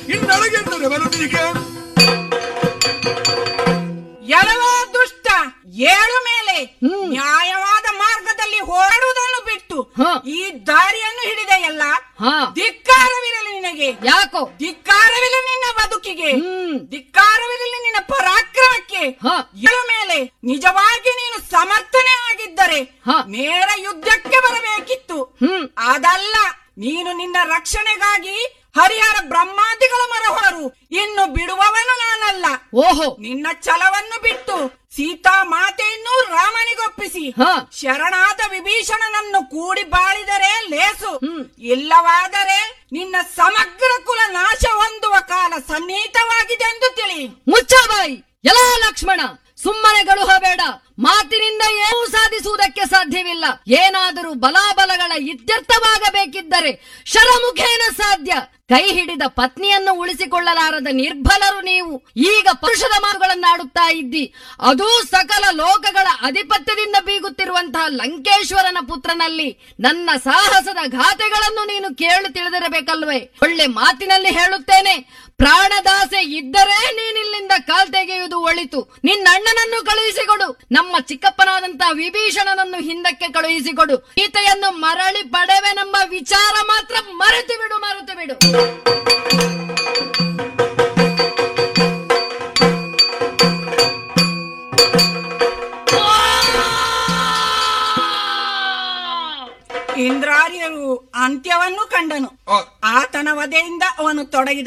ಇನ್ನೊಳಗೆಂದರೆ ಬರುತ್ತೀಗ ಎಲವೋ ದುಷ್ಟ ಏಳು ಮೇಲೆ ನ್ಯಾಯವಾದ ಮಾರ್ಗದಲ್ಲಿ ಹೋರಾಡುವುದನ್ನು ಬಿಟ್ಟು ಹ. ಈ ದಾರಿಯನ್ನು ಹಿಡಿದೆಯಲ್ಲ ಹಾ ಧಿಕ್ಕಾರವಿರಲಿ ನಿನಗೆ ಯಾಕೋ ಧಿಕ್ಕಾರವಿಲ್ಲ ನಿನ್ನ ಬದುಕಿಗೆ ಹ್ಮ್. ಧಿಕ್ಕಾರವಿರಲಿ ನಿನ್ನ ಪರಾಕ್ರಮಕ್ಕೆ ಹ. ಏಳು ಮೇಲೆ ನಿಜವಾಗಿ ನೀನು ಸಮರ್ಥನೆ ಆಗಿದ್ದರೆ ಹ. ನೇರ ಯುದ್ಧಕ್ಕೆ ಬರಬೇಕಿತ್ತು ಹ್ಮ್ ಅದಲ್ಲ ನೀನು ನಿನ್ನ ರಕ್ಷಣೆಗಾಗಿ ಹರಿಹರ ಬ್ರಹ್ಮಾದಿಗಳ ಮರ ಹೊರರು ಇನ್ನು ಬಿಡುವವನು ನಾನಲ್ಲ ಓಹೋ ನಿನ್ನ ಛಲವನ್ನು ಬಿಟ್ಟು ಸೀತಾ ಮಾತೆಯನ್ನು ರಾಮನಿಗೊಪ್ಪಿಸಿ ಹ. ಶರಣಾದ ವಿಭೀಷಣನನ್ನು ಕೂಡಿ ಬಾಳಿದರೆ ಲೇಸು ಹ್ಮ್. ಇಲ್ಲವಾದರೆ ನಿನ್ನ ಸಮಗ್ರ ಕುಲ ನಾಶ ಹೊಂದುವ ಕಾಲ ಸನ್ನಿಹಿತವಾಗಿದೆ ಎಂದು ತಿಳಿ ಮುಚ್ಚಬಾಯಿ ಎಲ್ಲ ಲಕ್ಷ್ಮಣ ಸುಮ್ಮನೆ ಗಳುಹಬೇಡ ಮಾತಿನಿಂದ ಏನೂ ಸಾಧಿಸುವುದಕ್ಕೆ ಸಾಧ್ಯವಿಲ್ಲ ಏನಾದರೂ ಬಲಾಬಲಗಳ ಇತ್ಯರ್ಥವಾಗಬೇಕಿದ್ದರೆ ಶರಮುಖೇನ ಸಾಧ್ಯ ಕೈ ಹಿಡಿದ ಪತ್ನಿಯನ್ನು ಉಳಿಸಿಕೊಳ್ಳಲಾರದ ನಿರ್ಬಲರು ನೀವು ಈಗ ಪುರುಷದ ಮಾತುಗಳನ್ನಾಡುತ್ತಾ ಇದ್ದಿ ಅದೂ ಸಕಲ ಲೋಕಗಳ ಅಧಿಪತ್ಯದಿಂದ ಬೀಗುತ್ತಿರುವಂತಹ ಲಂಕೇಶ್ವರನ ಪುತ್ರನಲ್ಲಿ ನನ್ನ ಸಾಹಸದ ಘಾತೆಗಳನ್ನು ನೀನು ಕೇಳು ತಿಳಿದಿರಬೇಕಲ್ವೇ ಒಳ್ಳೆ ಮಾತಿನಲ್ಲಿ ಹೇಳುತ್ತೇನೆ ಪ್ರಾಣದಾಸೆ ಇದ್ದರೆ ನೀನಿಲ್ಲಿಂದ ಕಾಲ್ ತೆಗೆಯುವುದು ಒಳಿತು ನಿನ್ನಣ್ಣನನ್ನು ಕಳುಹಿಸಿಕೊಡು ನಮ್ಮ ಚಿಕ್ಕಪ್ಪನಾದಂತಹ ವಿಭೀಷಣನನ್ನು ಹಿಂದಕ್ಕೆ ಕಳುಹಿಸಿಕೊಡು ಗೀತೆಯನ್ನು ಮರಳಿ ಪಡೆವೆನೆಂಬ ವಿಚಾರ ಮಾತ್ರ ಮರೆತು ಬಿಡು ಮರೆತು ಬಿಡು ಇಂದ್ರಾರ್ಯರು ಅಂತ್ಯವನ್ನು ಕಂಡನು ಆ, ಆತನ ವಧೆಯಿಂದ ಅವನು ತೊಡಗಿದ